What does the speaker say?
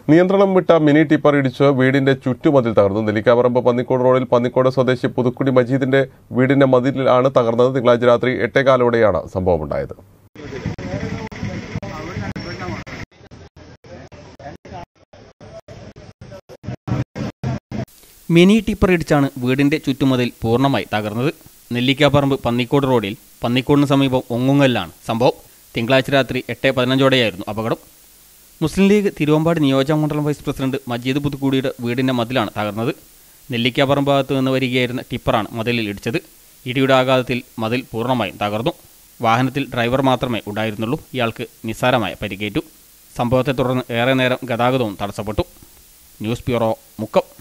നിയന്ത്രണം വിട്ട mini tipper ഇടിച്ച് വീടിന്റെ ചുറ്റുമതിൽ തകർന്നു നെല്ലിക്കാപറമ്പ് പന്നിക്കോട് റോഡിൽ പന്നിക്കോട് സ്വദേശി പുതുക്കുടി മജീദിന്റെ വീടിന്റെ മതിലാണ് തകർന്നത് തിങ്കളാഴ്ച രാത്രി എട്ടേകാലോടെയാണ് സംഭവമുണ്ടായത് മിനി ടിപ്പർ ഇടിച്ചാണ് വീടിന്റെ ചുറ്റുമതിൽ പൂർണ്ണമായി തകർന്നത് നെല്ലിക്കാപ്പറമ്പ് പന്നിക്കോട് റോഡിൽ പന്നിക്കോടിന് സമീപം ഒങ്ങുങ്ങലിലാണ് സംഭവം തിങ്കളാഴ്ച രാത്രി എട്ട് പതിനഞ്ചോടെയായിരുന്നു അപകടം മുസ്ലിം ലീഗ് തിരുവമ്പാടി നിയോജക മണ്ഡലം വൈസ് പ്രസിഡന്റ് മജീദ് പുതുക്കൂടിയുടെ വീടിന്റെ മതിലാണ് തകർന്നത് നെല്ലിക്കാപ്പറമ്പ് ഭാഗത്തു നിന്ന് വരികയായിരുന്ന ടിപ്പറാണ് മതിലിൽ ഇടിച്ചത് ഇടിയുടെ ആഘാതത്തിൽ മതിൽ പൂർണ്ണമായും തകർന്നു വാഹനത്തിൽ ഡ്രൈവർ മാത്രമേ ഉണ്ടായിരുന്നുള്ളൂ ഇയാൾക്ക് നിസ്സാരമായ പരിക്കേറ്റു സംഭവത്തെ തുടർന്ന് ഏറെ നേരം ഗതാഗതവും തടസ്സപ്പെട്ടു ന്യൂസ് ബ്യൂറോ മുക്കം